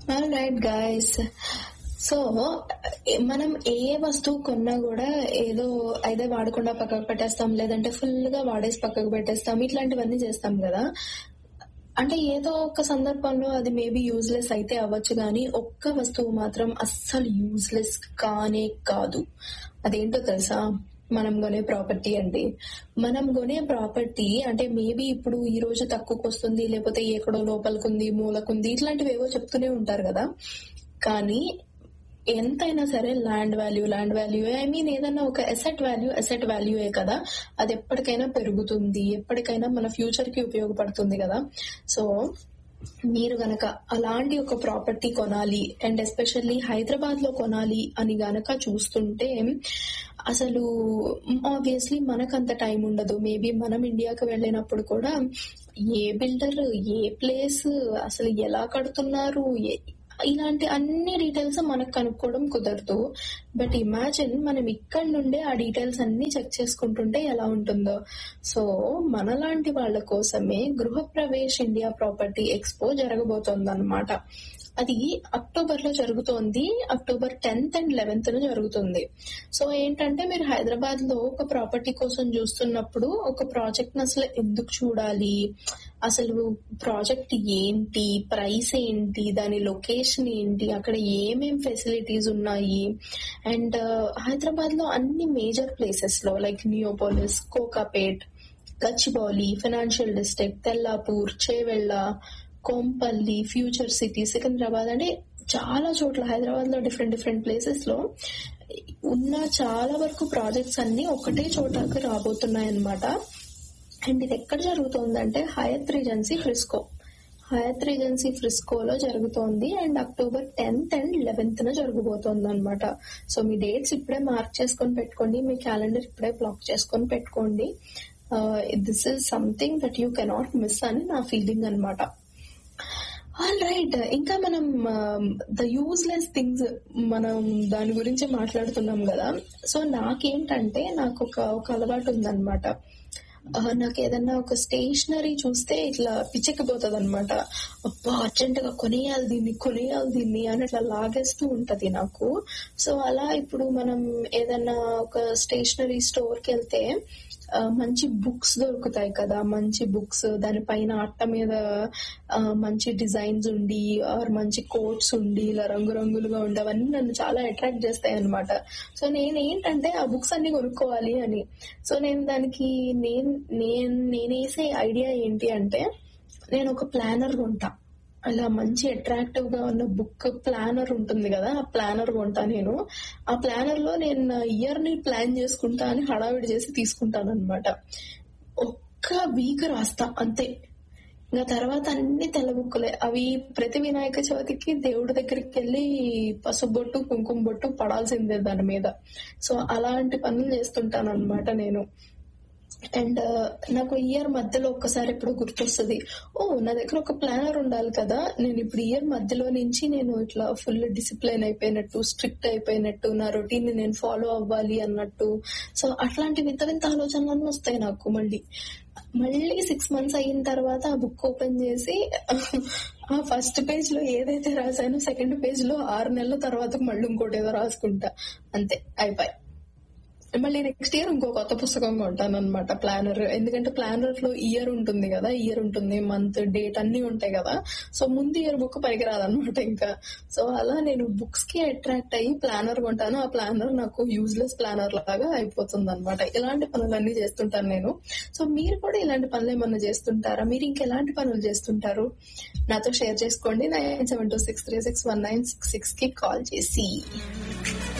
all right guys so మనం ఏ వస్తువు కొన్నా కూడా ఏదో అయితే వాడకుండా పక్కకు పెట్టేస్తాం లేదంటే ఫుల్ గా వాడేసి పక్కకు పెట్టేస్తాం ఇట్లాంటివన్నీ చేస్తాం కదా అంటే ఏదో ఒక సందర్భంలో అది మేబీ యూజ్లెస్ అయితే అవ్వచ్చు కానీ ఒక్క వస్తువు మాత్రం అస్సలు యూజ్లెస్ కానే కాదు అదేంటో తెలుసా మనం కొనే ప్రాపర్టీ అండి మనం కొనే ప్రాపర్టీ అంటే మేబీ ఇప్పుడు ఈ రోజు తక్కువకు వస్తుంది లేకపోతే ఎక్కడో లోపలికుంది మూలకుంది ఇట్లాంటివి ఏవో చెప్తూనే ఉంటారు కదా కానీ ఎంతైనా సరే land value land value I mean ఏదైనా ఒక ఎసెట్ వాల్యూ ఎసెట్ వాల్యూయే కదా అది ఎప్పటికైనా పెరుగుతుంది ఎప్పటికైనా మన ఫ్యూచర్ కి ఉపయోగపడుతుంది కదా సో మీరు గనక అలాంటి ఒక ప్రాపర్టీ కొనాలి అండ్ ఎస్పెషల్లీ హైదరాబాద్ లో కొనాలి అని గనక చూస్తుంటే అసలు ఆబ్వియస్లీ మనకంత టైం ఉండదు మేబీ మనం ఇండియాకి వెళ్ళినప్పుడు కూడా ఏ బిల్డర్ ఏ ప్లేస్ అసలు ఎలా కడుతున్నారు ఏ- ఇలాంటి అన్ని డీటెయిల్స్ మనకు కనుక్కోవడం కుదరదు బట్ ఇమాజిన్ మనం ఇక్కడ నుండే ఆ డీటెయిల్స్ అన్ని చెక్ చేసుకుంటుంటే ఎలా ఉంటుందో సో మనలాంటి వాళ్ళ కోసమే గృహప్రవేశ్ ఇండియా ప్రాపర్టీ ఎక్స్పో జరగబోతోంది అనమాట అది అక్టోబర్ లో జరుగుతోంది అక్టోబర్ టెన్త్ అండ్ లెవెన్త్ న జరుగుతుంది సో ఏంటంటే మీరు హైదరాబాద్ లో ఒక ప్రాపర్టీ కోసం చూస్తున్నప్పుడు ఒక ప్రాజెక్ట్ ని అసలు ఎందుకు చూడాలి అసలు ప్రాజెక్ట్ ఏంటి ప్రైస్ ఏంటి దాని లొకేషన్ ఏంటి అక్కడ ఏమేం ఫెసిలిటీస్ ఉన్నాయి అండ్ హైదరాబాద్ లో అన్ని మేజర్ ప్లేసెస్ లో like Neopolis Kokapet Gachibowli financial district Tellapur Chevella Kompally future city Secunderabad అంటే చాలా చోట్ల హైదరాబాద్ లో డిఫరెంట్ డిఫరెంట్ ప్లేసెస్ లో ఉన్న చాలా వరకు ప్రాజెక్ట్స్ అన్ని ఒకటే చోటకి రాబోతున్నాయి అనమాట అండ్ ఇది ఎక్కడ జరుగుతోందంటే Hyatt Regency Frisco Hyatt Regency ఫ్రిస్కోలో జరుగుతోంది and October tenth and eleventh న జరగబోతోంది అనమాట సో మీ డేట్స్ ఇప్పుడే మార్క్ చేసుకొని పెట్టుకోండి మీ క్యాలెండర్ ఇప్పుడే బ్లాక్ చేసుకొని పెట్టుకోండి this is something that you cannot miss అని నా ఫీలింగ్ అనమాట ఆల్ రైట్ ఇంకా మనం ద యూజ్లెస్ థింగ్స్ మనం దాని గురించి మాట్లాడుతున్నాం కదా సో నాకేంటంటే నాకు ఒక ఒక అలవాటు ఉందన్నమాట ఆ, నాకు ఏదన్నా ఒక స్టేషనరీ చూస్తే ఇట్లా పిచ్చెక్కిపోతుంది అనమాట అబ్బా అర్జెంట్ గా కొనేయాలి దీన్ని కొనేయాలి దీన్ని అని అట్లా లాగేస్తూ ఉంటది నాకు సో అలా ఇప్పుడు మనం ఏదన్నా ఒక స్టేషనరీ స్టోర్ కి వెళ్తే ఆ, మంచి బుక్స్ దొరుకుతాయి కదా మంచి బుక్స్ దానిపైన అట్ట మీద ఆ, మంచి డిజైన్స్ ఉండి ఆర్ మంచి కోట్స్ ఉండి ఇలా రంగురంగులుగా ఉండి అవన్నీ నన్ను చాలా అట్రాక్ట్ చేస్తాయి అనమాట సో నేను ఏంటంటే ఆ బుక్స్ అన్ని కొనుక్కోవాలి అని సో నేను దానికి నేను నేను నేనేసే ఐడియా ఏంటి అంటే నేను ఒక ప్లానర్ కొంటా అలా మంచి అట్రాక్టివ్ గా ఉన్న బుక్ ప్లానర్ ఉంటుంది కదా ఆ ప్లానర్ కొంటా నేను ఆ ప్లానర్ లో నేను ఇయర్ ని ప్లాన్ చేసుకుంటా అని హడావిడి చేసి తీసుకుంటాను అనమాట ఒక్క వీక్ రాస్తా అంతే ఇంకా తర్వాత అన్ని తెల్ల బుక్కులే అవి ప్రతి వినాయక చవితికి దేవుడి దగ్గరికి వెళ్ళి పసుపు బొట్టు కుంకుమ బొట్టు పడాల్సిందే దాని మీద సో అలాంటి పనులు చేస్తుంటాను అనమాట నేను అండ్ నాకు ఇయర్ మధ్యలో ఒక్కసారి ఎప్పుడో గుర్తొస్తుంది ఓ నా దగ్గర ఒక ప్లానర్ ఉండాలి కదా నేను ఇప్పుడు ఇయర్ మధ్యలో నుంచి నేను ఇట్లా ఫుల్ డిసిప్లైన్ అయిపోయినట్టు స్ట్రిక్ట్ అయిపోయినట్టు నా రొటీన్ ని నేను ఫాలో అవ్వాలి అన్నట్టు సో అట్లాంటి వింత వింత ఆలోచనలు వస్తాయి నాకు మళ్ళీ మళ్ళీ సిక్స్ మంత్స్ అయిన తర్వాత ఆ బుక్ ఓపెన్ చేసి ఆ ఫస్ట్ పేజ్ లో ఏదైతే రాశానో సెకండ్ పేజ్ లో ఆరు నెలల తర్వాత మళ్ళీ ఇంకోటి ఏదో రాసుకుంటా అంతే అయిపోయి మళ్ళీ నెక్స్ట్ ఇయర్ ఇంకో కొత్త పుస్తకం కొంటాను అనమాట ప్లానర్ ఎందుకంటే ప్లానర్ లో ఇయర్ ఉంటుంది కదా ఇయర్ ఉంటుంది మంత్ డేట్ అన్ని ఉంటాయి కదా సో ముందు ఇయర్ బుక్ పనికిరాదనమాట ఇంకా సో అలా నేను బుక్స్ కి అట్రాక్ట్ అయ్యి ప్లానర్ కొంటాను ఆ ప్లానర్ నాకు యూజ్లెస్ ప్లానర్ లాగా అయిపోతుంది అనమాట ఇలాంటి పనులన్నీ చేస్తుంటాను నేను సో మీరు కూడా ఇలాంటి పనులు ఏమన్నా చేస్తుంటారా మీరు ఇంకెలాంటి పనులు చేస్తుంటారు నాతో షేర్ చేసుకోండి nine seven two six three six one nine six six కి కాల్ చేసి